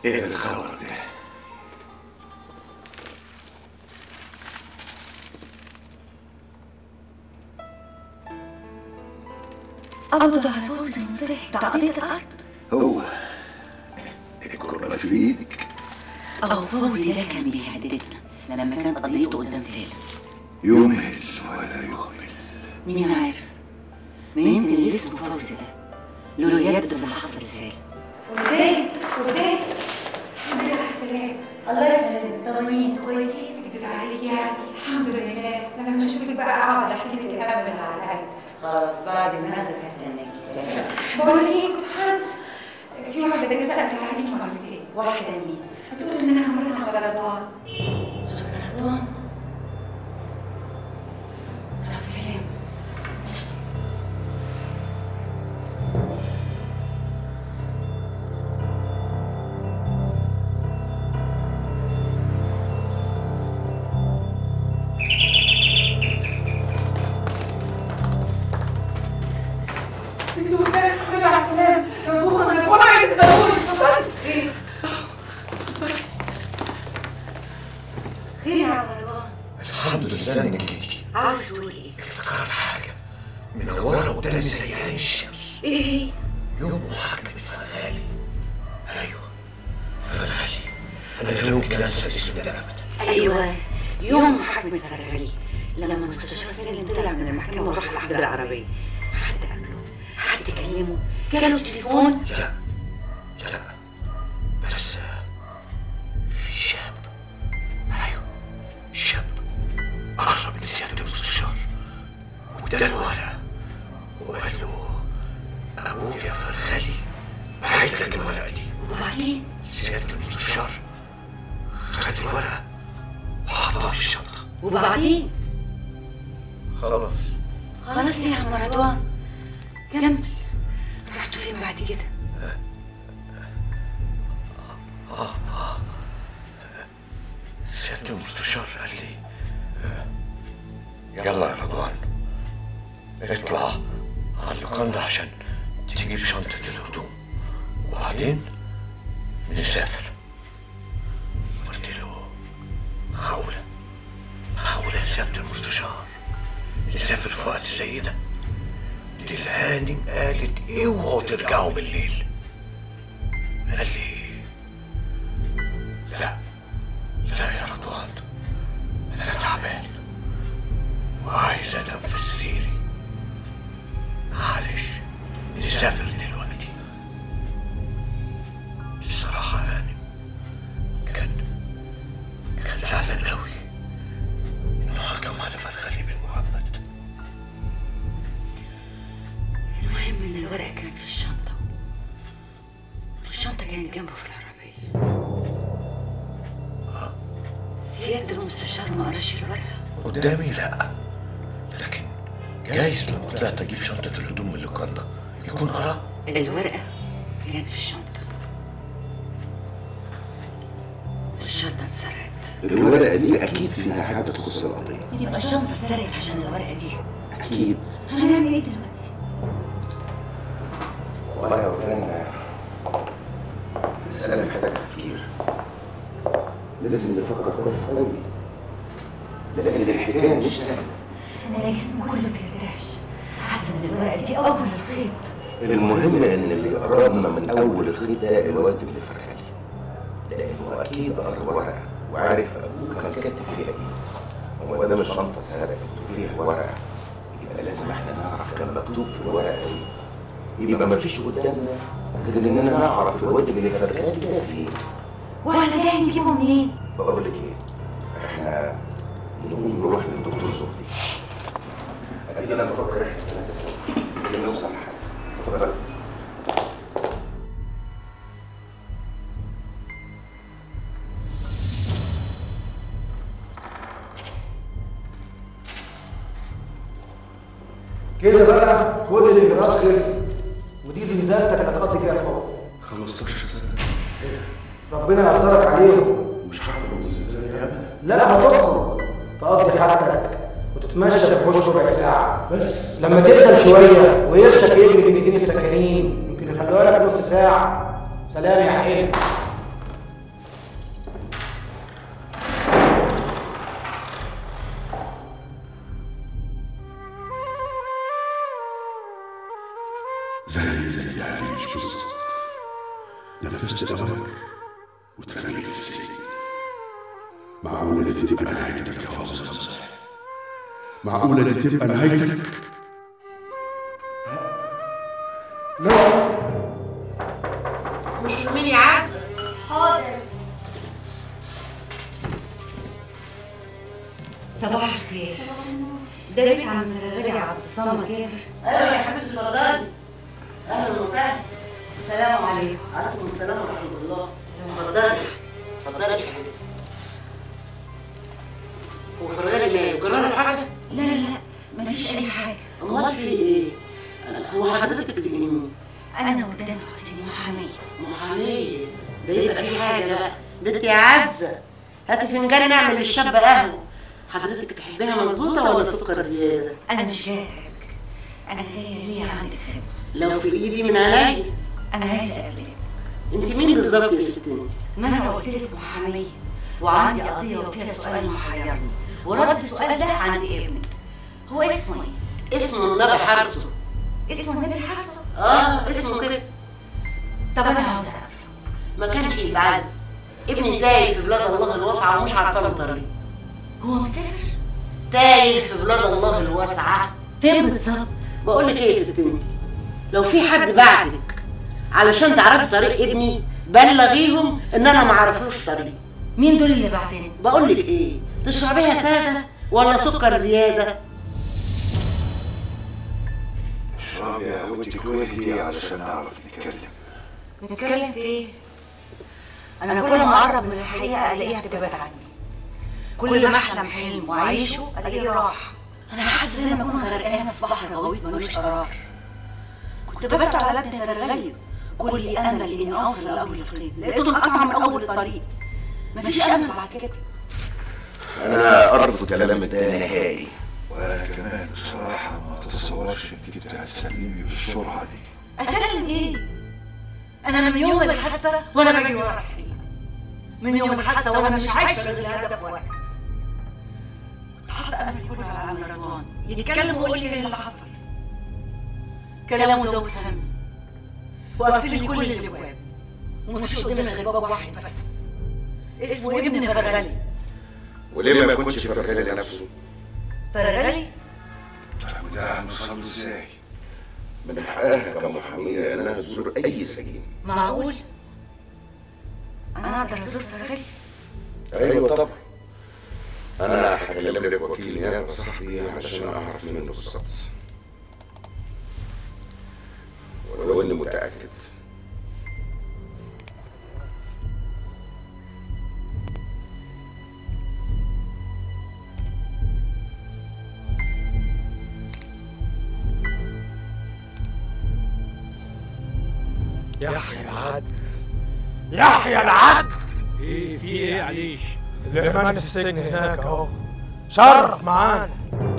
ايه الخبر ده قبضوا على فوزي المصري بتاع قضية الأرض هو الكرة في ايدك أهو فوزي ده كان بيهددنا لما كانت قضيته قدام سالم يمهل ولا يهمل مين عارف ما يمكن اللي اسمه فوزي ده له يد في اللي حصل لسالم وداي وداي الحمد لله على السلامة الله يسلمك طمنين كويسين كدب عليك يعني الحمد لله لما اشوفك بقى اقعد احكي لك الهم اللي على القلب خلاص بعد المغرب هستناكي سلام بقول لك ايه كنت حاسس في واحدة جت سألت عليك مرتين واحدة مين؟ بتقول انها مراتها غلطان رضوان طب سلام خلي على السلامة رضوان رضوان عايز ضروري خير يا عم رضوان الحمد لله انك جيتي عاوز تقول ايه؟ افتكرت حاجة منورة قدامي زي عين الشمس ايه هي؟ يوم محاكمة فرغالي ايوه فرغالي انا لا يمكن انسى الاسم ده ابدا ايوه يوم محاكمة فرغلي لما المستشار سالم طلع من المحكمة وراح الأحضر العربية حد قابله حد كلمه جاله التليفون لا لا بس آه، في شاب ايوه شاب اقرب من سيادة المستشار وده الورقة وقال له ابويا فرغلي بعت لك الورقة دي وبعدين سيادة المستشار خد الورقة وحطها في الشنطة وبعدين خلاص خلاص يا عم رضوان كمل رحتوا فين بعد كده؟ سيادة المستشار قال لي آه، يلا يا رضوان اطلع على اللوكاندا عشان تجيب شنطة الهدوم وبعدين نسافر قلت له معقولة معقولة يا سيادة المستشار نسافر في وقت زي ده دي الهانم قالت اوعوا ترجعوا بالليل قال لي لا لا يا رضوان انا تعبان وعايز انام في سريري معلش نسافر دلوقتي الصراحة هانم كان كان زعلان قوي انه حكم على فرغلي بالمؤبد المهم إن الورقة كانت في الشنطة والشنطة كانت جنبه في العربية سيادة المستشار ما قراش الورقة قدامي لا لكن جايز لما طلعت اجيب شنطة الهدوم من اللوكاندا يكون قرا الورقة كانت في الشنطة والشنطة اتسرقت الورقة دي أكيد فيها حاجة تخص القضية يبقى الشنطة اتسرقت عشان الورقة دي أكيد هنعمل ايه دلوقتي؟ والله يا وكان المسألة محتاجة تفكير لازم نفكر كويس قوي لأن الحكاية مش سهلة أنا جسمي كله بيرتعش حاسة إن الورقة دي أول الخيط المهم إن اللي قربنا من أول الخيط ده الواد ابن فرغلي لأنه أكيد قرا ورقة وعارف أبوه كان كاتب فيها إيه وما دام الشنطة اتسرقت وفيها ورقة يبقى لازم إحنا نعرف كان مكتوب في الورقة إيه يبقى مفيش قدامنا غير إننا نعرف الواد ابن فرغلي ده فين واحنا ده هنجيبه منين؟ بقول لك ايه احنا نقوم نروح للدكتور زهدي اكيد انا بفكر احنا ثلاثه سوا يمكن نوصل لحاجه اتفضل كده بقى كل الاجراءات خلصت ودي زنزانتك اللي هتقضي فيها الحكم 15 سنة ربنا يقدرك عليهم مش هخرج من الزنزانة ابدا لا هتخرج تقضي حاجتك وتتمشى في وش ربع ساعة بس لما تقدم شوية وقرشك يجري من ايدين السكاكين يمكن يخلوها لك نص ساعة سلام يا حين سمر واترميت في السجن معقولة دي تبقى نهايتك يا فوزي صالح معقولة دي تبقى نهايتك مش فاهمين يا عز حاضر صباح الخير ده بيت عم فرغلي عبد الصمد جابر اهلا يا حبيبتي اتفضلي اهلا وسهلا السلام عليكم عليكم السلام ورحمه الله اتفضلي اتفضلي يا حبيبتي وفرجالي ماله جرى حاجه لا لا لا مفيش اي حاجه امال في ايه هو حضرتك تبقي مين انا ودان حسين محاميه محاميه ده يبقى في حاجه بقى بنتي عزه هاتي فنجان نعمل للشاب قهوه حضرتك تحبيها مظبوطه ولا سكر زياده انا مش جايه اقابلك انا جايه ليا عندك خدمه لو في ايدي من عينيا انا عايزه اقابلك انت مين بالظبط يا ست انت ما انا قلت لك محاميه وعندي قضيه وفيها سؤال محيرني ورد السؤال ده عند ابني هو اسمه ايه اسمه نبي حرصه اسمه النبي حسن اه اسمه كده طب انا عاوزه اقابله ما كانش يتعز ابني تايه في بلاد الله الواسعة ومش عارفة له طريق هو مسافر تايه في بلاد الله الواسعة فين بالظبط بقول لك ايه يا ست انت لو في حد بعتك علشان تعرفي طريق ابني بلغيهم ان انا ما اعرفلوش طريق مين دول اللي بعتني بقول لك ايه تشربيها سادة ولا سكر زيادة اشربي يا قهوتك واهدي علشان نعرف نتكلم نتكلم في ايه انا كل ما اقرب من الحقيقه الاقيها بتبعد عني كل ما احلم حلم واعيشه الاقيه راح انا حاسه زي ما اكون غرقانه في بحر غويط ملوش قرار كنت بسعى على ابن فرغلي كل امل اني اوصل لاول الخيط لقيته انقطع من اول الطريق مفيش امل بعد كده انا ارفض كلام ده نهائي وانا كمان بصراحه ما اتصورش انك انت هتسلمي بالسرعه دي اسلم ايه انا من يوم الحادثه وانا بجري ورا الحقيقه من يوم الحادثه وانا مش عايشه غير هدف واحد حط املي كله على عم رضوان يتكلم ويقول لي ايه اللي حصل كلامه زود همي وقفل لي كل الابواب ومفيش قدامي غير باب واحد بس اسمه ابن فرغلي وليه ما يكونش في فرغلي نفسه فرغلي طب ده هنوصل له ازاي من حقها كمحامية انها تزور اي سجين معقول انا اقدر ازور فرغلي ايوه طبعا انا هكلم لك وكيل نيابه صاحبي علشان اعرف منه بالظبط ولو اني متاكد يحيى العدل يحيى العدل ايه في ايه عليش الإيمان في السجن هناك أهو شرف معانا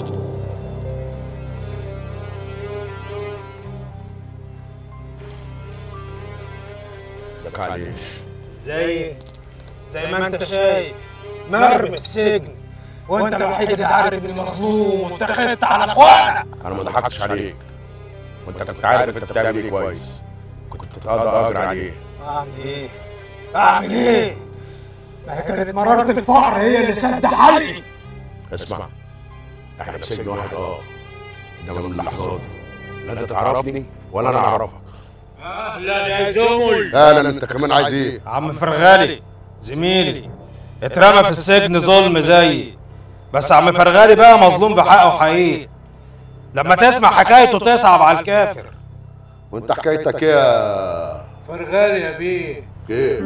ازيك عليش زي زي ما أنت شايف مرمي في السجن وأنت الوحيد اللي عارف المظلوم واتخذت على إخوانك انا ما ضحكتش عليك وانت كنت عارف انت بتعمل ايه كويس كنت اقدر اجر عليه أعمل إيه؟ أعمل إيه؟ ما هي كانت مرارة الفقر هي اللي سد حلقي اسمع احنا في سجن واحد اه انما من اللحظات لا انت تعرفني ولا انا اعرفك اهلا يا زمل اهلا انت كمان عايز ايه عم فرغالي زميلي اترمى في السجن ظلم زيي بس عم فرغالي بقى مظلوم بحقه وحقيقي لما تسمع حكايته تصعب على الكافر وانت حكايتك ايه يا فرغالي يا بيه ايه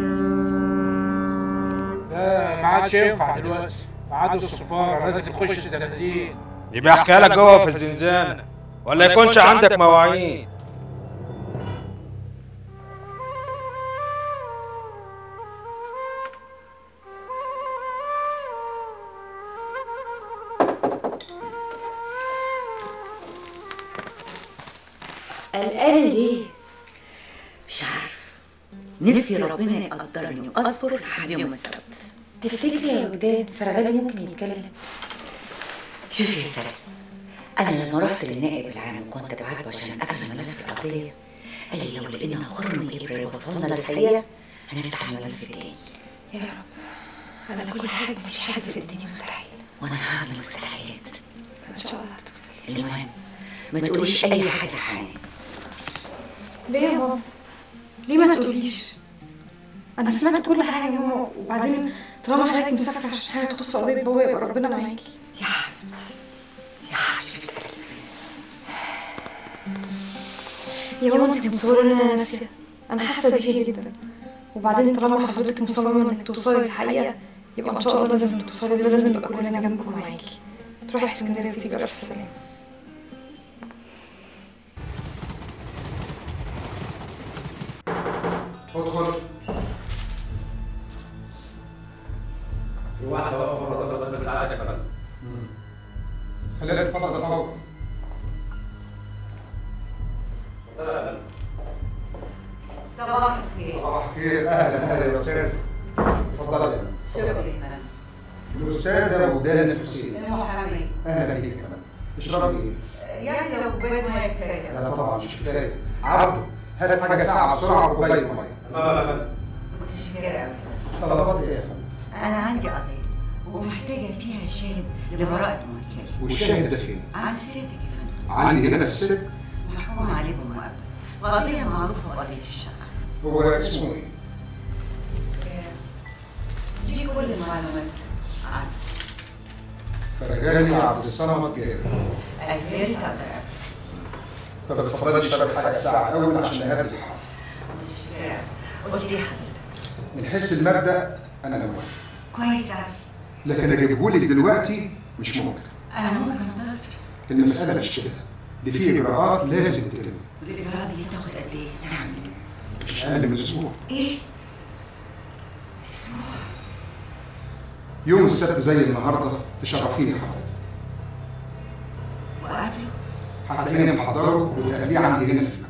لا ما عادش ينفع دلوقتي ميعاد السفاره لازم يخش الزنازين يبقى احكي لك جوه في الزنزانه ولا يكونش عندك مواعيد قلقانة ليه؟ مش عارف نفسي ربنا يقدرني واصبر لحد يوم السبت تفتكري يا وداد فرغلي ممكن يتكلم شوفي يا سلام انا لما رحت للنائب العام وكنت بعته عشان افهم ملف القضيه قال لي لو لقينا خرم ابره وصلنا للحقيقه هنفتح الملف تاني يا رب انا كل حاجه مفيش حاجه في الدنيا مستحيل وانا هعمل مستحيلات ان شاء الله هتوصل المهم ما تقوليش اي حاجه يا حنان ليه يا ماما ليه ما تقوليش انا سمعت كل حاجه يا ماما وبعدين طالما حضرتك مسافره عشان حاجه تخص قضيه بابا يبقى ربنا معاكي يا حبيبتي يا حبيبتي يا ماما انت مصوره ان انا ناسيه انا حاسه بيكي جدا وبعدين طالما حضرتك مصممه انك توصلي للحقيقه يبقى ان شاء الله لازم توصلي لازم نبقى كلنا جنبك ومعاكي تروحي اسكندريه وتيجي الف سلامه ادخل في واحدة واقفة بره طلبت من ساعتك يا فندم خليها تتفضل فوق اتفضل يا فندم صباح الخير صباح الخير اهلا اهلا يا استاذ اتفضلي شكرا الاستاذه ودان الحسين المحامي اهلا بيك يا فندم تشربي ايه؟ يعني لو كوبايه ميه كفايه لا طبعا مش كفايه عبده هات حاجه ساعه بسرعه وكوبايه ميه تمام يا فندم متشكره قوي طلبات ايه يا فندم؟ انا عندي قضيه ومحتاجه فيها شاهد لبراءه موكلي والشاهد ده فين؟ عند سيادتك يا فندم عندي هنا في السجن محكوم عليه بمؤبد قضيه معروفه بقضيه الشقه هو اسمه ايه؟ دي كل المعلومات عنه فرجاني عبد الصمد جابر يا ريت اقدر اقابله طب اتفضلي اشرب حاجه الساعه الاول عشان نهدي الحرب متشكره قوي قلت ايه حضرتك من حيث المبدا انا موافق كويس قوي لكن اجيبهولك دلوقتي مش ممكن انا ممكن انتظر المساله مش كده دي في اجراءات لازم تتم والاجراءات دي تاخد قد ايه مش اقل من اسبوع ايه اسبوع يوم السبت زي النهارده تشرفيني حضرتك وقبله هتلاقيني محضره وتقابليه عندي هنا في